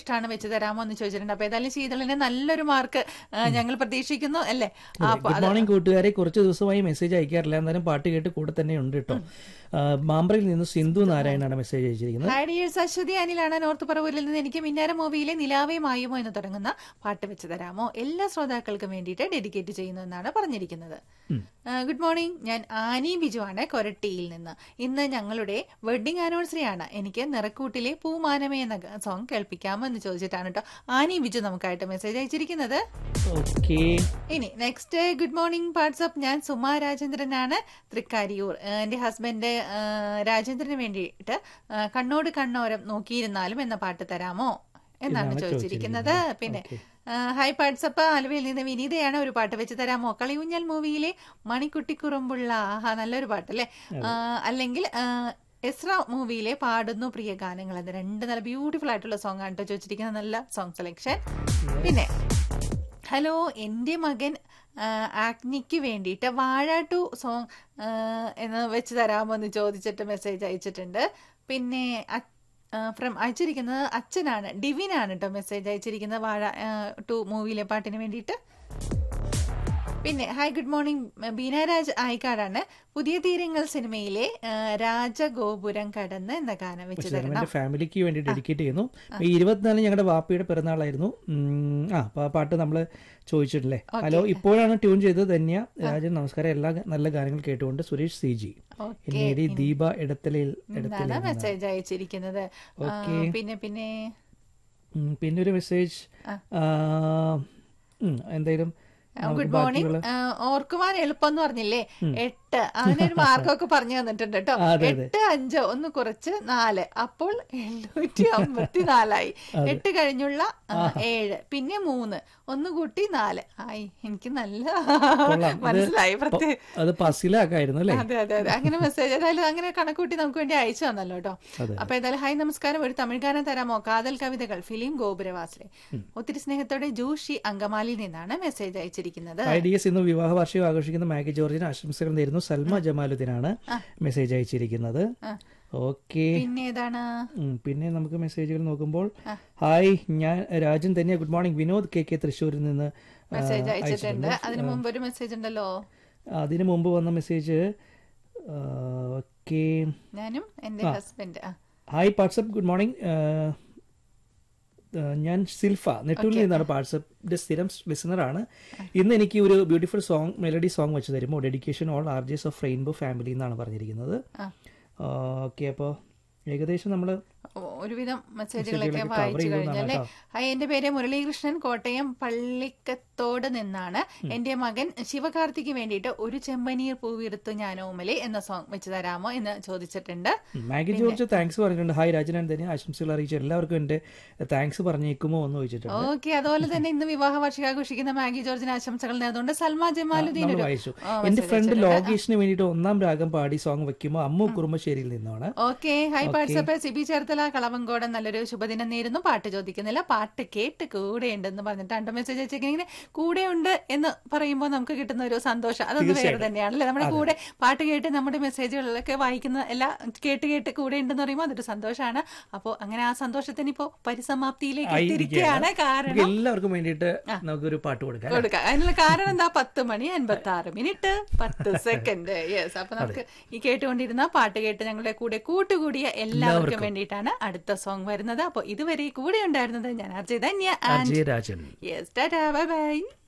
ഇഷ്ടമാണ് വെച്ച് തരാമോ എന്ന് ചോദിച്ചിട്ടുണ്ട് അപ്പൊ ഏതായാലും ശീതളിന് നല്ലൊരു മാർക്ക് ഞങ്ങൾ പ്രതീക്ഷിക്കുന്നു അല്ലേ ആ, അപ്പൊ ഗുഡ് മോർണിംഗ് കൂട്ടുകാരെ കുറച്ച് ദിവസമായി മെസ്സേജ് അയക്കാറില്ല എന്നാലും പാട്ട് കേട്ട് കൂടെ തന്നെ ഉണ്ട് കേട്ടോ ആ, മാമ്പ്രയിൽ നിന്ന് സിന്ധു നാരായണാണ് മെസ്സേജ് അയച്ചിരിക്കുന്നത് ഹായ് ഡിയേഴ്സ് അശ്വതി അനിലാണ് നോർത്ത് പറവൂരിൽ നിന്ന് എനിക്ക് മിന്നാര മൂവിയിലെ നിലാവേ മായുമോ എന്ന് തുടങ്ങുന്ന പാട്ട് വെച്ച് തരാമോ എല്ലാ ശ്രോതാക്കൾക്കും വേണ്ടിയിട്ട് ഡെഡിക്കേറ്റ് ചെയ്യുന്നു എന്നാണ് പറഞ്ഞിരിക്കുന്നത് ഗുഡ് മോർണിംഗ് ഞാൻ ആനി ബിജു ആണ് കൊരട്ടിയിൽ നിന്ന് ഇന്ന് ഞങ്ങളുടെ വെഡിങ് ആനിവേഴ്സറി ആണ് എനിക്ക് നിറക്കൂട്ടിലെ പൂമാനമേ എന്ന സോങ് കേൾപ്പിക്കാമോ എന്ന് ചോദിച്ചിട്ടാണ് കേട്ടോ ആനി ബിജു നമുക്കായിട്ട് മെസ്സേജ് അയച്ചിരിക്കുന്നത് ഓക്കെ ഇനി നെക്സ്റ്റ് ഗുഡ് മോർണിംഗ് വാട്സപ്പ് ഞാൻ സുമ രാജേന്ദ്രനാണ് തൃക്കാരിയൂർ ഏഹ് എന്റെ ഹസ്ബൻഡ് ഏഹ് രാജേന്ദ്രന് വേണ്ടിയിട്ട് ഏഹ് കണ്ണോട് കണ്ണോരം നോക്കിയിരുന്നാലും എന്ന പാട്ട് തരാമോ എന്നാണ് എന്നാണ് ചോദിച്ചിരിക്കുന്നത് ചോദിച്ചിരിക്കുന്നത്. പിന്നെ ഓക്കേ. ഏഹ് ഹായ് പാട്സപ്പ് ആലുവയിൽ നിന്ന് വിനീതയാണ് ഒരു പാട്ട് വെച്ച് തരാമോ കളിയൂഞ്ഞൽ മൂവിയിലെ മണിക്കുട്ടിക്കുറുമ്പുള്ള ആഹാ നല്ലൊരു പാട്ടല്ലേ ഏഹ് അല്ലെങ്കിൽ ഏഹ് എസ്ര മൂവിയിലെ പാടുന്നു പ്രിയ ഗാനങ്ങൾ അത് രണ്ട് നല്ല ബ്യൂട്ടിഫുൾ ആയിട്ടുള്ള സോങ് ആണ് കേട്ടോ ചോദിച്ചിരിക്കുന്ന നല്ല സോങ് സെലക്ഷൻ പിന്നെ ഹലോ എൻ്റെ മകൻ ആ, ആഗ്നിക്ക് വേണ്ടിയിട്ട് വാഴ ടു സോങ് ആ, എന്ന് വെച്ച് തരാമോ എന്ന് ചോദിച്ചിട്ട് മെസ്സേജ് അയച്ചിട്ടുണ്ട് പിന്നെ ഫ്രം അയച്ചിരിക്കുന്നത് അച്ഛനാണ് ഡിവിനാണ് കേട്ടോ മെസ്സേജ് അയച്ചിരിക്കുന്നത് വാഴ ടു മൂവിയിലെ പാട്ടിന് വേണ്ടിയിട്ട് പിന്നെ ഹായ് ഗുഡ് മോർണിംഗ് ബീനാരാജ് ആയിക്കാടാണ് പുതിയ തീരങ്ങൾ സിനിമയിലെ ആ, രാജഗോപുരം കടന്ന് എന്ന ഗാനം വെച്ച് തരണം എന്റെ ഫാമിലിക്ക് വേണ്ടി ഡെഡിക്കേറ്റ് ചെയ്യുന്നു ഈ ഇരുപത്തിനാല് ഞങ്ങളുടെ വാപ്പയുടെ പിറന്നാളായിരുന്നു ഉം, ആ അപ്പൊ ആ പാട്ട് നമ്മൾ ചോദിച്ചിട്ടില്ലേ ഹലോ ഇപ്പോഴാണ് ട്യൂൺ ചെയ്തത് ധന്യ രാജൻ നമസ്കാരം എല്ലാ നല്ല ഗാനങ്ങൾ കേട്ടുകൊണ്ട് സുരേഷ് സി ജി ഓക്കെ എന്നേടി ദീപ ഇടത്തലയിൽ ഇടത്തല എന്നാണ് മെസ്സേജ് അയച്ചിരിക്കുന്നത് ആ, ഓക്കേ. പിന്നെ പിന്നെ ഉം, പിന്നെ ഒരു മെസ്സേജ് എന്തായാലും നമുക്ക് ഗുഡ് മോർണിംഗ് ബാക്കിയുള്ള- ഓർക്കുവാൻ എളുപ്പം എന്ന് പറഞ്ഞില്ലേ എട്ട് അതിനൊരു മാർക്കൊക്കെ പറഞ്ഞു തന്നിട്ടുണ്ട് കേട്ടോ അതെ, അതെ. എട്ട് അഞ്ച് ഒന്ന് കുറച്ച് നാല് അപ്പോൾ എണ്ണൂറ്റി അമ്പത്തി നാലായി എട്ട് കഴിഞ്ഞുള്ള ആ, ഏഴ് പിന്നെ മൂന്ന് ഒന്ന് കൂട്ടി നാല് ആയി എനിക്ക് നല്ല കൊള്ളാം. ഇത് മനസ്സിലായി പ്രത്യേക അത് പസിലാക്കായിരുന്നു അല്ലേ അതെ അതെ അതെ അങ്ങനെ മെസ്സേജ് ഏതായാലും അങ്ങനെ കണക്കൂട്ടി നമുക്ക് വേണ്ടി അയച്ചു തന്നല്ലോ കേട്ടോ അതെ. അപ്പൊ ഏതായാലും ഹായ് നമസ്കാരം ഒരു തമിഴ് ഗാനം തരാമോ കാതൽ കവിതകൾ ഫിലിം ഗോപുരവാസിലെ ഒത്തിരി സ്നേഹത്തോടെ ജൂഷി അങ്കമാലിയിൽ നിന്നാണ് മെസ്സേജ് അയച്ചിരിക്കുന്നത് ഐ ഡി എസ് ഇന്ന് വിവാഹ വാർഷികം ആഘോഷിക്കുന്ന മാഗി ജോർജിന് ആശംസകൾ നേരുന്നു സൽമ ജമാലുദ്ദീനാണ് മെസ്സേജ് അയച്ചിരിക്കുന്നത് ഓക്കെ പിന്നെ ഏതാണ് പിന്നെ നമുക്ക് മെസ്സേജുകൾ നോക്കുമ്പോൾ ഹായ് ഞാൻ രാജൻ തന്നെയാ good morning Vinod K K തൃശ്ശൂരിൽ നിന്ന് ആ, മെസ്സേജ് അയച്ചിട്ടുണ്ട് അതിന് മുമ്പ് ഒരു മെസ്സേജ് ഉണ്ടല്ലോ അതിനു മുമ്പ് വന്ന മെസ്സേജ് ഓക്കെ ഞാനും എന്റെ husband hi WhatsApp good morning ഞാൻ സിൽഫ നെട്ടൂരിൽ നിന്നാണ് വാട്സപ്പിന്റെ സ്ഥിരം ലിസണറാണ് ഇന്ന് എനിക്ക് ഒരു ബ്യൂട്ടിഫുൾ സോങ് മെലഡി സോങ് വെച്ച് തരുമോ dedication all RJs of rainbow family എന്നാണ് പറഞ്ഞിരിക്കുന്നത് ഓക്കെ അപ്പോൾ ഏകദേശം നമ്മൾ ഒരുവിധം മെസ്സേജുകളൊക്കെ മെസ്സേജുകളൊക്കെ വായിച്ചു cover ചെയ്തു കഴിഞ്ഞല്ലേ എന്നാണ് ഹായ് എന്റെ പേര് മുരളീകൃഷ്ണൻ കോട്ടയം പള്ളിക്കത്തോട് നിന്നാണ് എന്റെ മകൻ ശിവകാർത്തിക്ക് വേണ്ടിയിട്ട് ഒരു ചെമ്പനീർ പൂവിരുത്തു ഞാനോമലെ എന്ന സോങ് വെച്ച് തരാമോ എന്ന് ചോദിച്ചിട്ടുണ്ട് മാഗി ജോർജ് താങ്ക്സ് പറഞ്ഞിട്ടുണ്ട് ഹായ് രാജനാൻ തന്നെ ആശംസകൾ അറിയിച്ച എല്ലാവർക്കും എൻ്റെ താങ്ക്സ് പറഞ്ഞേക്കുമോ എന്ന് ചോദിച്ചിട്ടുണ്ട് ഓക്കെ അതുപോലെ തന്നെ ഇന്ന് വിവാഹ വാർഷികാഘോഷിക്കുന്ന മാഗി ജോർജിന് ആശംസകൾ നേർന്നുകൊണ്ട് സൽമാ ജമാലുദ്ദീൻ നമ്മൾ ഒരു വായിച്ചു ആ, എന്റെ message ഫ്രണ്ട് അയച്ചിട്ടുണ്ട്. ലോകേഷിന് വേണ്ടിയിട്ട് ഒന്നാം രാഗം പാടി സോങ് വെക്കുമ്പോൾ അമ്മു കുറുമശ്ശേരിയിൽ നിന്നാണ് okay hi WhatsApp Sibi Cherthala Kalavankodan നല്ലൊരു ശുഭദിനം നേരുന്നു പാട്ട് ചോദിക്കുന്നില്ല പാട്ട് കേട്ട് കൂടെ ഉണ്ടെന്ന് പറഞ്ഞിട്ട് മെസ്സേജ് അയച്ചിങ്ങനെ കൂടെ ഉണ്ട് എന്ന് പറയുമ്പോൾ നമുക്ക് കിട്ടുന്ന ഒരു സന്തോഷം അതൊന്ന് വേറെ തന്നെയാണല്ലേ നമ്മുടെ കൂടെ പാട്ട് കേട്ട് നമ്മുടെ മെസ്സേജുകളിലൊക്കെ വായിക്കുന്ന എല്ലാം കേട്ട് കേട്ട് കൂടെ ഉണ്ടെന്ന് പറയുമ്പോൾ അതൊരു സന്തോഷമാണ് അപ്പോൾ അങ്ങനെ ആ സന്തോഷത്തിന് ഇപ്പോൾ പരിസമാപ്തിയിലേക്ക് എത്തിയിരിക്കുകയാണ് നമുക്ക് കാരണം എല്ലാവർക്കും വേണ്ടിയിട്ട് നമുക്കൊരു പാട്ട് കൊടുക്കാം അല്ലേ? കൊടുക്കാം അതിനുള്ള കാരണം എന്താ പത്ത് മണി അൻപത്തി ആറ് മിനിറ്റ് പത്ത് സെക്കൻഡ് യെസ് അപ്പൊ നമുക്ക് ഈ കേട്ടുകൊണ്ടിരുന്ന പാട്ട് കേട്ട് ഞങ്ങളുടെ കൂടെ കൂട്ടുകൂടിയ എല്ലാവർക്കും വേണ്ടിയിട്ടാണ് അടുത്ത സോങ് വരുന്നത് അപ്പോൾ ഇതുവരെ കൂടെ ഉണ്ടായിരുന്നത് ഞാൻ അർജയ് Dhanya and Ajay Rajan yes tata bye by